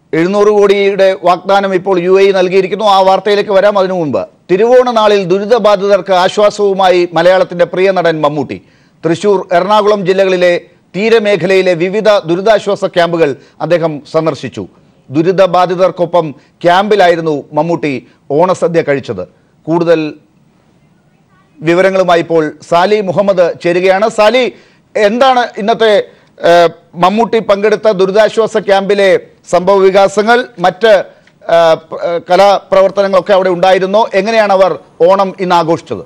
എഴുന്നൂറ് കോടിയുടെ വാഗ്ദാനം ഇപ്പോൾ യു എ നൽകിയിരിക്കുന്നു ആ വാർത്തയിലേക്ക് വരാം അതിനു മുമ്പ് തിരുവോണ നാളിൽ ദുരിതബാധിതർക്ക് ആശ്വാസവുമായി മലയാളത്തിന്റെ പ്രിയ നടൻ മമ്മൂട്ടി തൃശൂർ എറണാകുളം ജില്ലകളിലെ തീരമേഖലയിലെ വിവിധ ദുരിതാശ്വാസ ക്യാമ്പുകൾ അദ്ദേഹം സന്ദർശിച്ചു ദുരിതബാധിതർക്കൊപ്പം ക്യാമ്പിലായിരുന്നു മമ്മൂട്ടി ഓണസദ്യ കഴിച്ചത് കൂടുതൽ വിവരങ്ങളുമായി ഇപ്പോൾ സാലി മുഹമ്മദ് ചേരുകയാണ് സാലി എന്താണ് ഇന്നത്തെ ഏഹ്, മമ്മൂട്ടി പങ്കെടുത്ത ദുരിതാശ്വാസ ക്യാമ്പിലെ സംഭവ വികാസങ്ങൾ മറ്റ് ഏഹ്, പ- ഏഹ്, കലാപ്രവർത്തനങ്ങളൊക്കെ അവിടെ ഉണ്ടായിരുന്നോ എങ്ങനെയാണ് അവർ ഓണം ഇന്ന് ആഘോഷിച്ചത്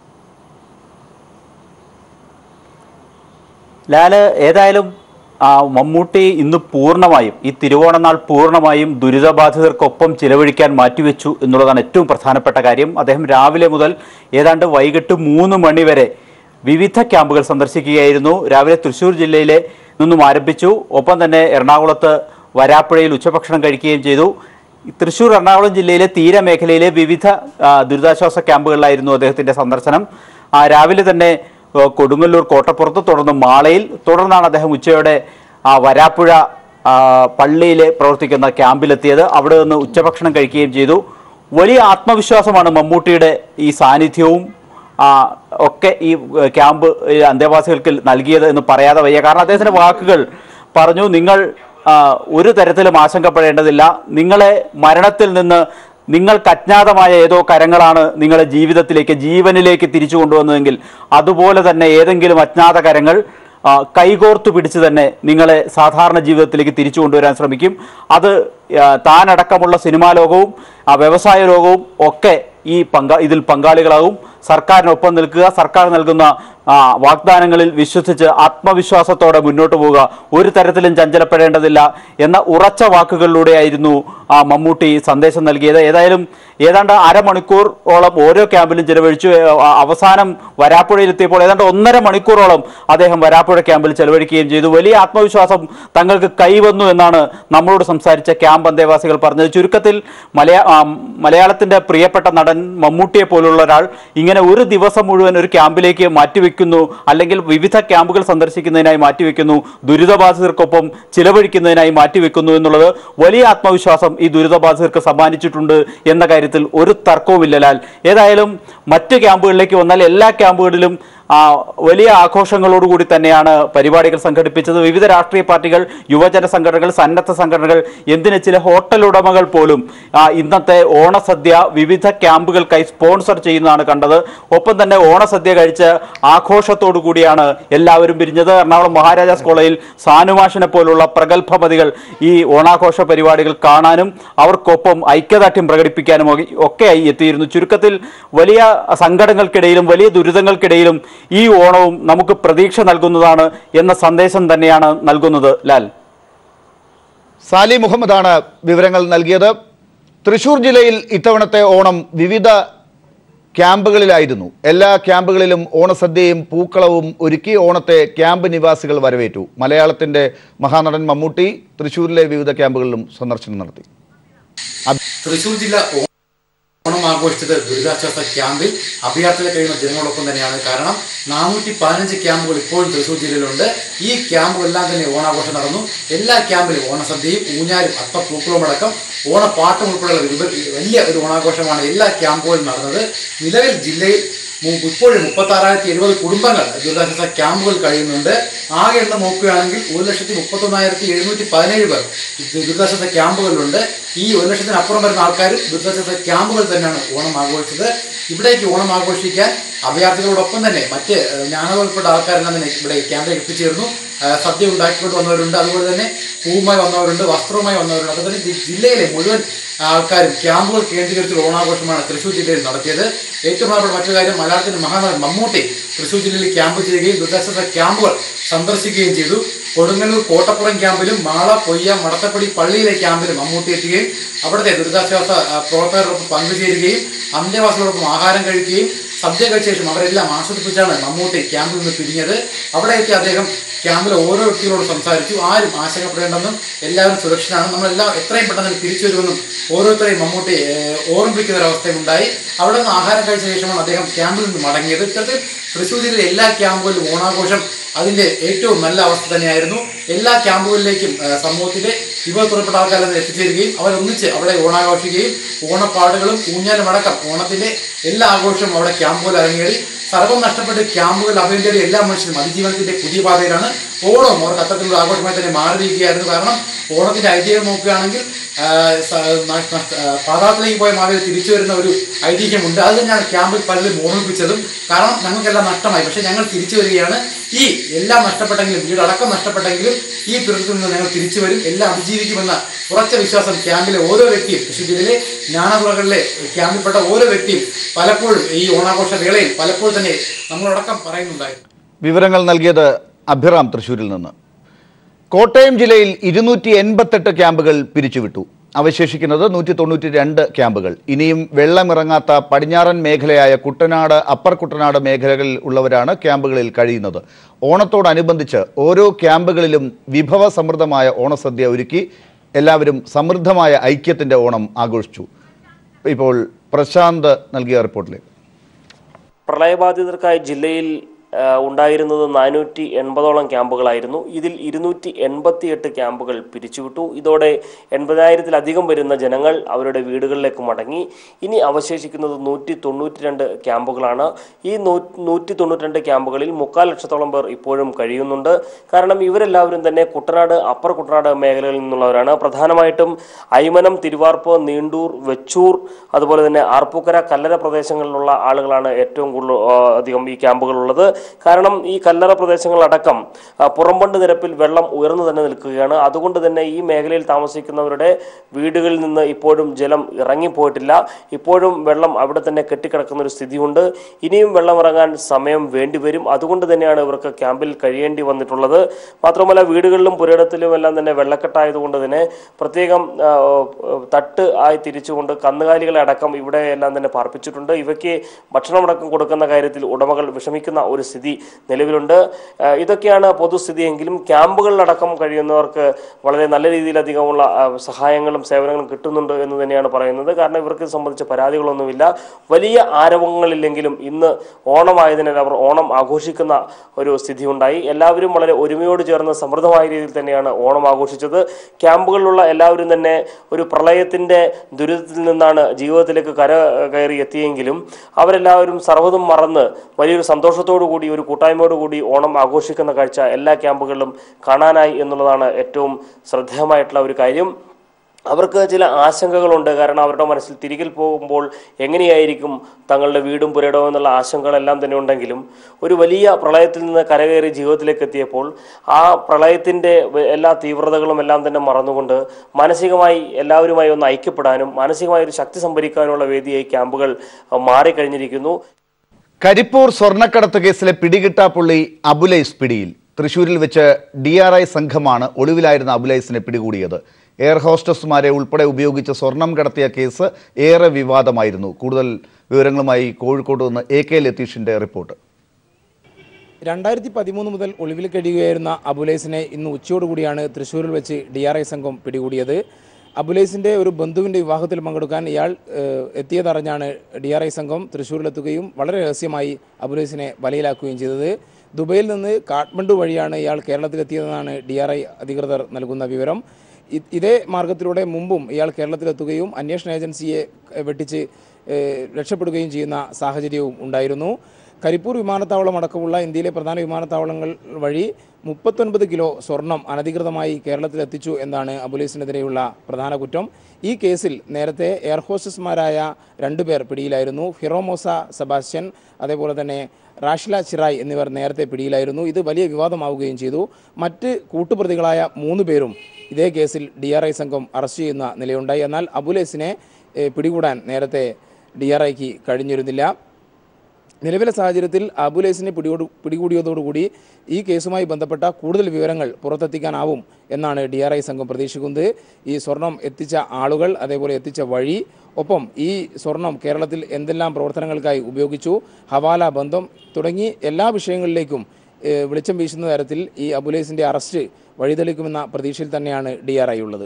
ലാല് ഏതായാലും ആ, മമ്മൂട്ടി ഇന്ന് പൂർണ്ണമായും ഈ തിരുവോണനാൾ പൂർണ്ണമായും ദുരിതബാധിതർക്കൊപ്പം ചിലവഴിക്കാൻ മാറ്റിവെച്ചു എന്നുള്ളതാണ് ഏറ്റവും പ്രധാനപ്പെട്ട കാര്യം അദ്ദേഹം രാവിലെ മുതൽ ഏതാണ്ട് വൈകിട്ട് മൂന്ന് മണി വരെ വിവിധ ക്യാമ്പുകൾ സന്ദർശിക്കുകയായിരുന്നു രാവിലെ തൃശ്ശൂർ ജില്ലയിലെ നിന്നും ആരംഭിച്ചു ഒപ്പം തന്നെ എറണാകുളത്ത് വരാപ്പുഴയിൽ ഉച്ചഭക്ഷണം കഴിക്കുകയും ചെയ്തു തൃശ്ശൂർ എറണാകുളം ജില്ലയിലെ തീരമേഖലയിലെ വിവിധ ആ, ദുരിതാശ്വാസ ക്യാമ്പുകളിലായിരുന്നു അദ്ദേഹത്തിന്റെ സന്ദർശനം ആ, രാവിലെ തന്നെ ആ, കൊടുങ്ങല്ലൂർ കോട്ടപ്പുറത്ത് തുടർന്ന് മാളയിൽ തുടർന്നാണ് അദ്ദേഹം ഉച്ചയോടെ ആ, വരാപ്പുഴ ആ, പള്ളിയിൽ പ്രവർത്തിക്കുന്ന ക്യാമ്പിലെത്തിയത് അവിടെ നിന്ന് ഉച്ചഭക്ഷണം കഴിക്കുകയും ചെയ്തു വലിയ ആത്മവിശ്വാസമാണ് മമ്മൂട്ടിയുടെ ഈ സാന്നിധ്യവും ആ, ഒക്കെ ഈ ഏഹ്, ക്യാമ്പ് ഈ അന്തേവാസികൾക്ക് നൽകിയത് എന്ന് പറയാതെ വയ്യ കാരണം അദ്ദേഹത്തിന്റെ വാക്കുകൾ പറഞ്ഞു നിങ്ങൾ ആ, ഒരു തരത്തിലും ആശങ്കപ്പെടേണ്ടതില്ല നിങ്ങളെ മരണത്തിൽ നിന്ന് നിങ്ങൾക്ക് അജ്ഞാതമായ ഏതോ കരങ്ങളാണ് നിങ്ങളെ ജീവിതത്തിലേക്ക് ജീവനിലേക്ക് തിരിച്ചു കൊണ്ടുവന്നതെങ്കിൽ അതുപോലെ തന്നെ ഏതെങ്കിലും അജ്ഞാത കരങ്ങൾ ആ, കൈകോർത്തു പിടിച്ച് തന്നെ നിങ്ങളെ സാധാരണ ജീവിതത്തിലേക്ക് തിരിച്ചു കൊണ്ടുവരാൻ ശ്രമിക്കും അത് ആ, താനടക്കമുള്ള സിനിമാ ലോകവും ആ, വ്യവസായ ലോകവും ഒക്കെ ഈ പങ്കാ ഇതിൽ പങ്കാളികളാകും സർക്കാരിനൊപ്പം നിൽക്കുക സർക്കാർ നൽകുന്ന ആ, വാഗ്ദാനങ്ങളിൽ വിശ്വസിച്ച് ആത്മവിശ്വാസത്തോടെ മുന്നോട്ട് പോവുക ഒരു തരത്തിലും ചഞ്ചലപ്പെടേണ്ടതില്ല എന്ന ഉറച്ച വാക്കുകളിലൂടെയായിരുന്നു ആ മമ്മൂട്ടി സന്ദേശം നൽകിയത് ഏതായാലും ഏതാണ്ട് അരമണിക്കൂറോളം ഓരോ ക്യാമ്പിലും ചെലവഴിച്ചു ഏ, ആ, അവസാനം വരാപ്പുഴയിലെത്തിയപ്പോൾ ഏതാണ്ട് ഒന്നര മണിക്കൂറോളം അദ്ദേഹം വരാപ്പുഴ ക്യാമ്പിൽ ചെലവഴിക്കുകയും ചെയ്തു വലിയ ആത്മവിശ്വാസം തങ്ങൾക്ക് കൈവന്നു എന്നാണ് നമ്മളോട് സംസാരിച്ച ക്യാമ്പ് അന്തേവാസികൾ പറഞ്ഞത് ചുരുക്കത്തിൽ മലയാ ആ, മലയാളത്തിന്റെ പ്രിയപ്പെട്ട നടൻ മമ്മൂട്ടിയെ പോലുള്ള ഒരാൾ ഇങ്ങനെ ഒരു ദിവസം മുഴുവൻ ഒരു ക്യാമ്പിലേക്ക് മാറ്റിവെക്കുന്നു അല്ലെങ്കിൽ വിവിധ ക്യാമ്പുകൾ സന്ദർശിക്കുന്നതിനായി മാറ്റിവെക്കുന്നു ദുരിതബാധിതർക്കൊപ്പം ചിലവഴിക്കുന്നതിനായി മാറ്റിവെക്കുന്നു എന്നുള്ളത് വലിയ ആത്മവിശ്വാസം ഈ ദുരിതബാധിതർക്ക് സമ്മാനിച്ചിട്ടുണ്ട് എന്ന കാര്യത്തിൽ ഒരു തർക്കവുമില്ല ലാൽ ഏതായാലും മറ്റ് ക്യാമ്പുകളിലേക്ക് വന്നാൽ എല്ലാ ക്യാമ്പുകളിലും ആ, വലിയ ആഘോഷങ്ങളോടുകൂടി തന്നെയാണ് പരിപാടികൾ സംഘടിപ്പിച്ചത് വിവിധ രാഷ്ട്രീയ പാർട്ടികൾ യുവജന സംഘടനകൾ സന്നദ്ധ സംഘടനകൾ എന്തിന് ചില ഹോട്ടൽ ഉടമകൾ പോലും ആ, ഇന്നത്തെ ഓണസദ്യ വിവിധ ക്യാമ്പുകൾക്കായി സ്പോൺസർ ചെയ്യുന്നതാണ് കണ്ടത് ഒപ്പം തന്നെ ഓണസദ്യ കഴിച്ച് ആഘോഷത്തോടു കൂടിയാണ് എല്ലാവരും പിരിഞ്ഞത് എറണാകുളം മഹാരാജാസ് കോളേജിൽ സാനുമാഷിനെ പോലുള്ള പ്രഗത്ഭമതികൾ ഈ ഓണാഘോഷ പരിപാടികൾ കാണാനും അവർക്കൊപ്പം ഐക്യദാർഢ്യം പ്രകടിപ്പിക്കാനും ഒക്കെ- ഒക്കെയായി എത്തിയിരുന്നു ചുരുക്കത്തിൽ വലിയ സങ്കടങ്ങൾക്കിടയിലും വലിയ ദുരിതങ്ങൾക്കിടയിലും ഈ ഓണവും നമുക്ക് പ്രതീക്ഷ നൽകുന്നതാണ് എന്ന സന്ദേശം തന്നെയാണ് നൽകുന്നത് ലാൽ സാലി മുഹമ്മദാണ് വിവരങ്ങൾ നൽകിയത് തൃശൂർ ജില്ലയിൽ ഇത്തവണത്തെ ഓണം വിവിധ ക്യാമ്പുകളിലായിരുന്നു എല്ലാ ക്യാമ്പുകളിലും ഓണസദ്യയും പൂക്കളവും ഒരുക്കി ഓണത്തെ ക്യാമ്പ് നിവാസികൾ വരവേറ്റു മലയാളത്തിന്റെ മഹാനടൻ മമ്മൂട്ടി തൃശൂരിലെ വിവിധ ക്യാമ്പുകളിലും സന്ദർശനം നടത്തി തൃശൂർ ജില്ല ഓണം ആഘോഷിച്ചത് ദുരിതാശ്വാസ ക്യാമ്പിൽ അഭയാർത്ഥികൾ കഴിയുന്ന ജനങ്ങളോടൊപ്പം തന്നെയാണ് കാരണം നാനൂറ്റി പതിനഞ്ച് ക്യാമ്പുകൾ ഇപ്പോഴും തൃശൂർ ജില്ലയിലുണ്ട് ഈ ക്യാമ്പുകളെല്ലാം തന്നെ ഓണാഘോഷം നടന്നു എല്ലാ ക്യാമ്പിലും ഓണസദ്യയും ഊഞ്ഞാലും അത്തപ്പൂക്കളവും അടക്കം ഓണപ്പാട്ടും ഉൾപ്പെടെയുള്ള വിവ- വലിയ ഒരു ഓണാഘോഷമാണ് എല്ലാ ക്യാമ്പുകളിലും നടന്നത് നിലവിൽ ജില്ലയിൽ മു- ഇപ്പോഴും മുപ്പത്തി ആറായിരത്തി എഴുപത് കുടുംബങ്ങൾ ദുരിതാശ്വാസ ക്യാമ്പുകൾ കഴിയുന്നുണ്ട് ആകെ എണ്ണം നോക്കുകയാണെങ്കിൽ ഒരു ലക്ഷത്തി മുപ്പത്തൊന്നായിരത്തി എഴുന്നൂറ്റി പതിനേഴ് പേർ ദുരിതാശ്വാസ ക്യാമ്പുകളിലുണ്ട് ഈ ഒരു ലക്ഷത്തിന് അപ്പുറം വരുന്ന ആൾക്കാരും ദുരിതാശ്വാസ ക്യാമ്പുകൾ തന്നെയാണ് ഓണം ആഘോഷിച്ചത് ഇവിടേക്ക് ഓണം ആഘോഷിക്കാൻ അഭയാർത്ഥികളോടൊപ്പം തന്നെ മറ്റ് ഏഹ്, ജ്ഞാനവൽപ്പെട്ട ആൾക്കാരെല്ലാം തന്നെ ഇവിടെ ക്യാമ്പിലേക്ക് എത്തിച്ചേർന്നു ഏഹ്, സദ്യ ഉണ്ടാക്കിക്കൊണ്ട് വന്നവരുണ്ട് അതുപോലെ തന്നെ പൂവുമായി വന്നവരുണ്ട് വസ്ത്രവുമായി വന്നവരുണ്ട് അതുപോലെ തന്നെ ജി- ജില്ലയിലെ മുഴുവൻ ആൾക്കാരും ക്യാമ്പുകൾ കേന്ദ്രീകരിച്ചുള്ള ഓണാഘോഷമാണ് തൃശ്ശൂർ ജില്ലയിൽ നടത്തിയത് ഏറ്റവും പ്രധാനപ്പെട്ട മറ്റൊരു കാര്യം മലയാളത്തിന്റെ മഹാനടൻ മമ്മൂട്ടി തൃശ്ശൂർ ജില്ലയിൽ ക്യാമ്പ് ചെയ്യുകയും ദുരിതാശ്വാസ ക്യാമ്പുകൾ സന്ദർശിക്കുകയും ചെയ്തു കൊടുങ്ങല്ലൂർ കോട്ടപ്പുറം ക്യാമ്പിലും മാള പൊയ്യ മടത്തപ്പടി പള്ളിയിലെ ക്യാമ്പിലും മമ്മൂട്ടി എത്തുകയും അവിടുത്തെ ദുരിതാശ്വാസ ആ, പ്രവർത്തകരോടൊപ്പം പങ്കുചേരുകയും അന്തേവാസികളോടൊപ്പം ആഹാരം കഴിക്കുകയും സദ്യ കഴിച്ച ശേഷം അവരെല്ലാം ആസ്വദിപ്പിച്ചാണ് മമ്മൂട്ടി ക്യാമ്പിൽ നിന്ന് പിരിഞ്ഞത് അവിടെ എത്തി അദ്ദേഹം ക്യാമ്പിലെ ഓരോ വ്യക്തികളോട് സംസാരിച്ചു ആരും ആശങ്കപ്പെടേണ്ടെന്നും എല്ലാവരും സുരക്ഷിതരാണ് നമ്മളെല്ലാം എത്രയും പെട്ടെന്ന് തിരിച്ചു വരുമെന്നും ഓരോരുത്തരെയും മമ്മൂട്ടി ഏഹ്, ഓർമ്മിപ്പിക്കുന്ന ഒരു അവസ്ഥയുണ്ടായി അവിടെ നിന്ന് ആഹാരം കഴിച്ച ശേഷമാണ് അദ്ദേഹം ക്യാമ്പിൽ നിന്ന് മടങ്ങിയത് ഇത്തരത്തിൽ തൃശ്ശൂർ ജില്ലയിലെ എല്ലാ ക്യാമ്പുകളിലും ഓണാഘോഷം അതിന്റെ ഏറ്റവും നല്ല അവസ്ഥ തന്നെയായിരുന്നു എല്ലാ ക്യാമ്പുകളിലേക്കും ആ, സമൂഹത്തിലെ വിഭവത്തുറപ്പെട്ട ആൾക്കാരെല്ലാം എത്തിച്ചേരുകയും അവരൊന്നിച്ച് അവിടെ ഓണാഘോഷിക്കുകയും ഓണപ്പാടുകളും ഊഞ്ഞാലും അടക്കം ഓണത്തിന്റെ എല്ലാ ആഘോഷവും അവിടെ ക്യാമ്പുകളിൽ അരങ്ങേറി സർവ്വം നഷ്ടപ്പെട്ട് ക്യാമ്പുകൾ അഭയം തേടി എല്ലാ മനുഷ്യരും അതിജീവനത്തിന്റെ പുതിയ പാതയിലാണ് ഓണം അവർക്ക് അത്തരത്തിലുള്ള ആഘോഷമായി തന്നെ മാറിയിരിക്കുകയായിരുന്നു കാരണം ഓണത്തിന്റെ ഐതിഹ്യം നോക്കുകയാണെങ്കിൽ ആ, സ- ന- നഷ്ട- ആ, പാതാളത്തിലേക്ക് പോയ മാവേലി തിരിച്ചു വരുന്ന ഒരു ഐതിഹ്യമുണ്ട് അത് തന്നെയാണ് ക്യാമ്പിൽ പലരും ഓർമ്മിപ്പിച്ചതും കാരണം ഞങ്ങൾക്കെല്ലാം നഷ്ടമായി പക്ഷെ ഞങ്ങൾ തിരിച്ചു വരികയാണ് ഈ എല്ലാം നഷ്ടപ്പെട്ടെങ്കിലും വീടടക്കം നഷ്ടപ്പെട്ടെങ്കിലും ഈ ദുരന്തത്തിൽ നിന്ന് ഞങ്ങൾ തിരിച്ചു വരും എല്ലാം അതിജീവിക്കുമെന്ന ഉറച്ച വിശ്വാസം ക്യാമ്പിലെ ഓരോ വ്യക്തിയും തൃശ്ശൂർ ജില്ലയിലെ ജ്ഞാനപുറകളിലെ ക്യാമ്പിൽപ്പെട്ട ഓരോ വ്യക്തിയും പലപ്പോഴും ഈ ഓണാഘോഷ വേളയിൽ പലപ്പോഴും തന്നെ നമ്മളടക്കം പറയുന്നുണ്ടായിരുന്നു വിവരങ്ങൾ നൽകിയത് അഭിറാം തൃശൂരിൽ നിന്ന് കോട്ടയം ജില്ലയിൽ ഇരുന്നൂറ്റി എൺപത്തെട്ട് ക്യാമ്പുകൾ പിരിച്ചുവിട്ടു അവശേഷിക്കുന്നത് നൂറ്റി തൊണ്ണൂറ്റി രണ്ട് ക്യാമ്പുകൾ ഇനിയും വെള്ളമിറങ്ങാത്ത പടിഞ്ഞാറൻ മേഖലയായ കുട്ടനാട് അപ്പർ കുട്ടനാട് മേഖലകളിൽ ഉള്ളവരാണ് ക്യാമ്പുകളിൽ കഴിയുന്നത് ഓണത്തോടനുബന്ധിച്ച് ഓരോ ക്യാമ്പുകളിലും വിഭവ സമൃദ്ധമായ ഓണസദ്യ ഒരുക്കി എല്ലാവരും സമൃദ്ധമായ ഐക്യത്തിൻ്റെ ഓണം ആഘോഷിച്ചു ഇപ്പോൾ പ്രശാന്ത് നൽകിയ റിപ്പോർട്ടിലേക്ക് പ്രളയബാധിതർക്കായി ജില്ലയിൽ ആ, ഉണ്ടായിരുന്നത് നാനൂറ്റി എൺപതോളം ക്യാമ്പുകളായിരുന്നു ഇതിൽ ഇരുന്നൂറ്റി എൺപത്തി എട്ട് ക്യാമ്പുകൾ പിരിച്ചുവിട്ടു ഇതോടെ എൺപതിനായിരത്തിലധികം വരുന്ന ജനങ്ങൾ അവരുടെ വീടുകളിലേക്ക് മടങ്ങി ഇനി അവശേഷിക്കുന്നത് നൂറ്റി തൊണ്ണൂറ്റി രണ്ട് ക്യാമ്പുകളാണ് ഈ നൂറ്റി തൊണ്ണൂറ്റി രണ്ട് ക്യാമ്പുകളിൽ മുക്കാൽ ലക്ഷത്തോളം പേർ ഇപ്പോഴും കഴിയുന്നുണ്ട് കാരണം ഇവരെല്ലാവരും തന്നെ കുട്ടനാട് അപ്പർ കുട്ടനാട് മേഖലകളിൽ നിന്നുള്ളവരാണ് പ്രധാനമായിട്ടും അയ്മനം തിരുവാർപ്പ് നീണ്ടൂർ വെച്ചൂർ അതുപോലെ തന്നെ ആർപ്പൂക്കര കല്ലറ പ്രദേശങ്ങളിലുള്ള ആളുകളാണ് ഏറ്റവും കൂടുതൽ ആ, അധികം ഈ ക്യാമ്പുകളുള്ളത് കാരണം ഈ കല്ലറ പ്രദേശങ്ങളടക്കം ആ, പുറംബണ്ട് നിരപ്പിൽ വെള്ളം ഉയർന്നു തന്നെ നിൽക്കുകയാണ് അതുകൊണ്ട് തന്നെ ഈ മേഖലയിൽ താമസിക്കുന്നവരുടെ വീടുകളിൽ നിന്ന് ഇപ്പോഴും ജലം ഇറങ്ങിപ്പോയിട്ടില്ല ഇപ്പോഴും വെള്ളം അവിടെ തന്നെ കെട്ടിക്കിടക്കുന്ന ഒരു സ്ഥിതിയുണ്ട് ഇനിയും വെള്ളം ഇറങ്ങാൻ സമയം വേണ്ടിവരും അതുകൊണ്ട് തന്നെയാണ് ഇവർക്ക് ക്യാമ്പിൽ കഴിയേണ്ടി വന്നിട്ടുള്ളത് മാത്രമല്ല വീടുകളിലും പുരയിടത്തിലും എല്ലാം തന്നെ വെള്ളക്കെട്ടായതുകൊണ്ട് തന്നെ പ്രത്യേകം ആ, തട്ട് ആയി തിരിച്ചുകൊണ്ട് കന്നുകാലികളെ അടക്കം ഇവിടെ എല്ലാം തന്നെ പാർപ്പിച്ചിട്ടുണ്ട് ഇവയ്ക്ക് ഭക്ഷണമടക്കം കൊടുക്കുന്ന കാര്യത്തിൽ ഉടമകൾ വിഷമിക്കുന്ന ഒരു സ്ഥിതി നിലവിലുണ്ട് ആ, ഇതൊക്കെയാണ് പൊതുസ്ഥിതിയെങ്കിലും ക്യാമ്പുകളിലടക്കം കഴിയുന്നവർക്ക് വളരെ നല്ല രീതിയിലധികമുള്ള ആ, സഹായങ്ങളും സേവനങ്ങളും കിട്ടുന്നുണ്ട് എന്ന് തന്നെയാണ് പറയുന്നത് കാരണം ഇവർക്ക് ഇത് സംബന്ധിച്ച പരാതികളൊന്നുമില്ല വലിയ ആരവങ്ങളില്ലെങ്കിലും ഇന്ന് ഓണമായതിനാൽ അവർ ഓണം ആഘോഷിക്കുന്ന ഒരു സ്ഥിതി ഉണ്ടായി എല്ലാവരും വളരെ ഒരുമയോട് ചേർന്ന് സമൃദ്ധമായ രീതിയിൽ തന്നെയാണ് ഓണം ആഘോഷിച്ചത് ക്യാമ്പുകളിലുള്ള എല്ലാവരും തന്നെ ഒരു പ്രളയത്തിന്റെ ദുരിതത്തിൽ നിന്നാണ് ജീവിതത്തിലേക്ക് കര കയറി എത്തിയെങ്കിലും അവരെല്ലാവരും സർവ്വതും മറന്ന് വലിയൊരു സന്തോഷത്തോടു കൂടി ഒരു കൂട്ടായ്മയോടു കൂടി ഓണം ആഘോഷിക്കുന്ന കാഴ്ച എല്ലാ ക്യാമ്പുകളിലും കാണാനായി എന്നുള്ളതാണ് ഏറ്റവും ശ്രദ്ധേയമായിട്ടുള്ള ഒരു കാര്യം അവർക്ക് ചില ആശങ്കകളുണ്ട് കാരണം അവരുടെ മനസ്സിൽ തിരികെ പോകുമ്പോൾ എങ്ങനെയായിരിക്കും തങ്ങളുടെ വീടും പുരയിടവും എന്നുള്ള ആശങ്കകളെല്ലാം തന്നെ ഉണ്ടെങ്കിലും ഒരു വലിയ പ്രളയത്തിൽ നിന്ന് കരകയറി ജീവിതത്തിലേക്ക് എത്തിയപ്പോൾ ആ പ്രളയത്തിൻ്റെ വ- എല്ലാ തീവ്രതകളും എല്ലാം തന്നെ മറന്നുകൊണ്ട് മാനസികമായി എല്ലാവരുമായി ഒന്ന് ഐക്യപ്പെടാനും മാനസികമായി ഒരു ശക്തി സംഭരിക്കാനുമുള്ള വേദിയായി ക്യാമ്പുകൾ അഹ്, മാറിക്കഴിഞ്ഞിരിക്കുന്നു കരിപ്പൂർ സ്വർണ്ണക്കടത്ത് കേസിലെ പിടികിട്ടാപ്പുള്ളി അബുലൈസ് പിടിയിൽ തൃശൂരിൽ വെച്ച് ഡി ആർ ഐ സംഘമാണ് ഒളിവിലായിരുന്ന അബുലൈസിനെ പിടികൂടിയത് എയർ ഹോസ്റ്റസുമാരെ ഉൾപ്പെടെ ഉപയോഗിച്ച് സ്വർണം കടത്തിയ കേസ് ഏറെ വിവാദമായിരുന്നു കൂടുതൽ വിവരങ്ങളുമായി കോഴിക്കോട് നിന്ന് എ കെ ലതീഷിന്റെ റിപ്പോർട്ട് രണ്ടായിരത്തി പതിമൂന്ന് മുതൽ ഒളിവിൽ കഴിയുകയായിരുന്ന അബുലൈസിനെ ഇന്ന് ഉച്ചയോടുകൂടിയാണ് തൃശ്ശൂരിൽ വെച്ച് ഡി ആർ ഐ സംഘം പിടികൂടിയത് അബുലൈസിൻ്റെ ഒരു ബന്ധുവിൻ്റെ വിവാഹത്തിൽ പങ്കെടുക്കാൻ ഇയാൾ ഏഹ്, എത്തിയതറിഞ്ഞാണ് ഡി ആർ ഐ സംഘം തൃശ്ശൂരിലെത്തുകയും വളരെ രഹസ്യമായി അബുലൈസിനെ വലയിലാക്കുകയും ചെയ്തത് ദുബൈയിൽ നിന്ന് കാഠ്മണ്ഡു വഴിയാണ് ഇയാൾ കേരളത്തിലെത്തിയതെന്നാണ് ഡി ആർ ഐ അധികൃതർ നൽകുന്ന വിവരം ഇ- ഇതേ മാർഗത്തിലൂടെ മുമ്പും ഇയാൾ കേരളത്തിലെത്തുകയും അന്വേഷണ ഏജൻസിയെ ഏഹ്, വെട്ടിച്ച് ഏഹ്, രക്ഷപ്പെടുകയും ചെയ്യുന്ന സാഹചര്യവും ഉണ്ടായിരുന്നു കരിപ്പൂർ വിമാനത്താവളം അടക്കമുള്ള ഇന്ത്യയിലെ പ്രധാന വിമാനത്താവളങ്ങൾ വഴി മുപ്പത്തൊൻപത് കിലോ സ്വർണം അനധികൃതമായി കേരളത്തിലെത്തിച്ചു എന്നാണ് അബുലീസിനെതിരെയുള്ള പ്രധാന കുറ്റം ഈ കേസിൽ നേരത്തെ എയർ ഹോസ്റ്റസ്മാരായ രണ്ടുപേർ പിടിയിലായിരുന്നു ഫിറോമോസ സെബാസ്റ്റ്യൻ അതേപോലെ തന്നെ റാഷില ചിറായ് എന്നിവർ നേരത്തെ പിടിയിലായിരുന്നു ഇത് വലിയ വിവാദമാവുകയും ചെയ്തു മറ്റ് കൂട്ടുപ്രതികളായ മൂന്ന് പേരും ഇതേ കേസിൽ ഡി ആർ ഐ സംഘം അറസ്റ്റ് ചെയ്യുന്ന നിലയുണ്ടായി എന്നാൽ അബുലേസിനെ ഏഹ്, പിടികൂടാൻ നേരത്തെ ഡി ആർ ഐക്ക് കഴിഞ്ഞിരുന്നില്ല നിലവിലെ സാഹചര്യത്തിൽ അബുലേസിനെ പിടിയോട് പിടികൂടിയതോടുകൂടി ഈ കേസുമായി ബന്ധപ്പെട്ട കൂടുതൽ വിവരങ്ങൾ പുറത്തെത്തിക്കാനാവും എന്നാണ് ഡി ആർ ഐ സംഘം പ്രതീക്ഷിക്കുന്നത് ഈ സ്വർണം എത്തിച്ച ആളുകൾ അതേപോലെ എത്തിച്ച വഴി ഒപ്പം ഈ സ്വർണം കേരളത്തിൽ എന്തെല്ലാം പ്രവർത്തനങ്ങൾക്കായി ഉപയോഗിച്ചു ഹവാല ബന്ധം തുടങ്ങി എല്ലാ വിഷയങ്ങളിലേക്കും ഏഹ്, വെളിച്ചം വീശുന്ന തരത്തിൽ ഈ അബുലേസിൻ്റെ അറസ്റ്റ് വഴിതെളിക്കുമെന്ന പ്രതീക്ഷയിൽ തന്നെയാണ് ഡി ആർ ഐ ഉള്ളത്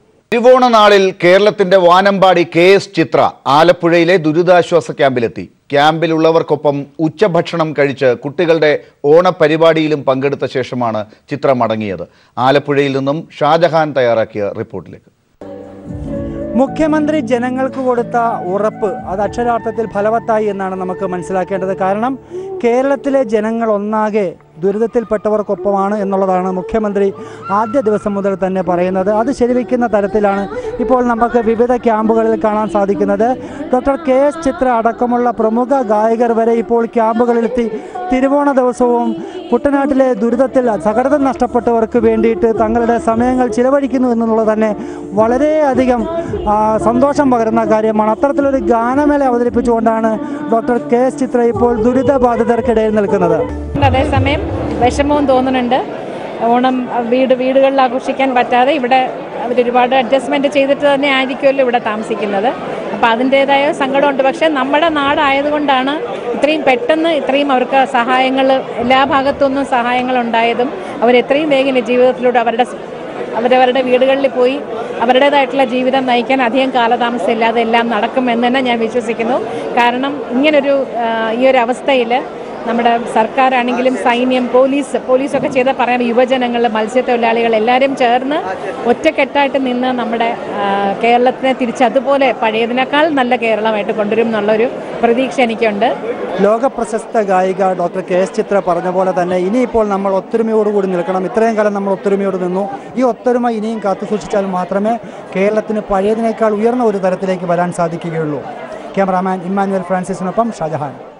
തിരുവോണ നാളിൽ കേരളത്തിന്റെ വാനമ്പാടി കെ എസ് ചിത്ര ആലപ്പുഴയിലെ ദുരിതാശ്വാസ ക്യാമ്പിലെത്തി ക്യാമ്പിലുള്ളവർക്കൊപ്പം ഉച്ചഭക്ഷണം കഴിച്ച് കുട്ടികളുടെ ഓണപരിപാടിയിലും പങ്കെടുത്ത ശേഷമാണ് ചിത്ര മടങ്ങിയത് ആലപ്പുഴയിൽ നിന്നും ഷാജഹാൻ തയ്യാറാക്കിയ റിപ്പോർട്ടിലേക്ക് മുഖ്യമന്ത്രി ജനങ്ങൾക്ക് കൊടുത്ത ഉറപ്പ് അത് അക്ഷരാർത്ഥത്തിൽ ഫലവത്തായി എന്നാണ് നമുക്ക് മനസ്സിലാക്കേണ്ടത് കാരണം കേരളത്തിലെ ജനങ്ങൾ ഒന്നാകെ ദുരിതത്തിൽപ്പെട്ടവർക്കൊപ്പമാണ് എന്നുള്ളതാണ് മുഖ്യമന്ത്രി ആദ്യ ദിവസം മുതൽ തന്നെ പറയുന്നത് അത് ശരിവയ്ക്കുന്ന തരത്തിലാണ് ഇപ്പോൾ നമുക്ക് വിവിധ ക്യാമ്പുകളിൽ കാണാൻ സാധിക്കുന്നത് ഡോക്ടർ കെ എസ് ചിത്ര അടക്കമുള്ള പ്രമുഖ ഗായകർ വരെ ഇപ്പോൾ ക്യാമ്പുകളിലെത്തി തിരുവോണ ദിവസവും കുട്ടനാട്ടിലെ ദുരിതത്തിൽ സകടതം നഷ്ടപ്പെട്ടവർക്ക് വേണ്ടിയിട്ട് തങ്ങളുടെ സമയങ്ങൾ ചിലവഴിക്കുന്നു എന്നുള്ളത് തന്നെ വളരെയധികം ആ, സന്തോഷം പകരുന്ന കാര്യമാണ് അത്തരത്തിലൊരു ഗാനമേള അവതരിപ്പിച്ചുകൊണ്ടാണ് ഡോക്ടർ കെ എസ് ചിത്ര ഇപ്പോൾ ദുരിതബാധിതർക്കിടയിൽ നിൽക്കുന്നത് അതേസമയം വിഷമവും തോന്നുന്നുണ്ട് ഓണം വീട് വീടുകളിൽ ആഘോഷിക്കാൻ പറ്റാതെ ഇവിടെ അവരൊരുപാട് അഡ്ജസ്റ്റ്മെൻറ്റ് ചെയ്തിട്ട് തന്നെ ആയിരിക്കുമല്ലോ ഇവിടെ താമസിക്കുന്നത് അപ്പോൾ അതിൻ്റേതായ സങ്കടമുണ്ട് പക്ഷേ നമ്മുടെ നാടായതുകൊണ്ടാണ് ഇത്രയും പെട്ടെന്ന് ഇത്രയും അവർക്ക് സഹായങ്ങൾ എല്ലാ ഭാഗത്തുനിന്നും സഹായങ്ങൾ ഉണ്ടായതും അവരെത്രയും വേഗം ജീവിതത്തിലൂടെ അവരുടെ അവരവരുടെ വീടുകളിൽ പോയി അവരുടേതായിട്ടുള്ള ജീവിതം നയിക്കാൻ അധികം കാലതാമസമില്ലാതെ എല്ലാം നടക്കുമെന്ന് തന്നെ ഞാൻ വിശ്വസിക്കുന്നു കാരണം ഇങ്ങനൊരു ആ, ഈ ഒരു അവസ്ഥയിൽ നമ്മുടെ സർക്കാരാണെങ്കിലും സൈന്യം പോലീസ് പോലീസൊക്കെ ചെയ്ത പറയാം യുവജനങ്ങൾ മത്സ്യത്തൊഴിലാളികൾ എല്ലാവരും ചേർന്ന് ഒറ്റക്കെട്ടായിട്ട് നിന്ന് നമ്മുടെ ആ, കേരളത്തിനെ തിരിച്ച് അതുപോലെ പഴയതിനേക്കാൾ നല്ല കേരളമായിട്ട് കൊണ്ടുവരും എന്നുള്ളൊരു പ്രതീക്ഷ എനിക്കുണ്ട് ലോകപ്രശസ്ത ഗായിക ഡോക്ടർ കെ എസ് ചിത്ര പറഞ്ഞ പോലെ തന്നെ ഇനിയിപ്പോൾ നമ്മൾ ഒത്തൊരുമയോടുകൂടി നിൽക്കണം ഇത്രയും കാലം നമ്മൾ ഒത്തൊരുമയോട് നിന്നു ഈ ഒത്തൊരുമ ഇനിയും കാത്തു സൂക്ഷിച്ചാൽ മാത്രമേ കേരളത്തിന് പഴയതിനേക്കാൾ ഉയർന്ന ഒരു തരത്തിലേക്ക് വരാൻ സാധിക്കുകയുള്ളൂ ക്യാമറാമാൻ ഇമ്മാനുവൽ ഫ്രാൻസിസിനൊപ്പം ഷാജഹാൻ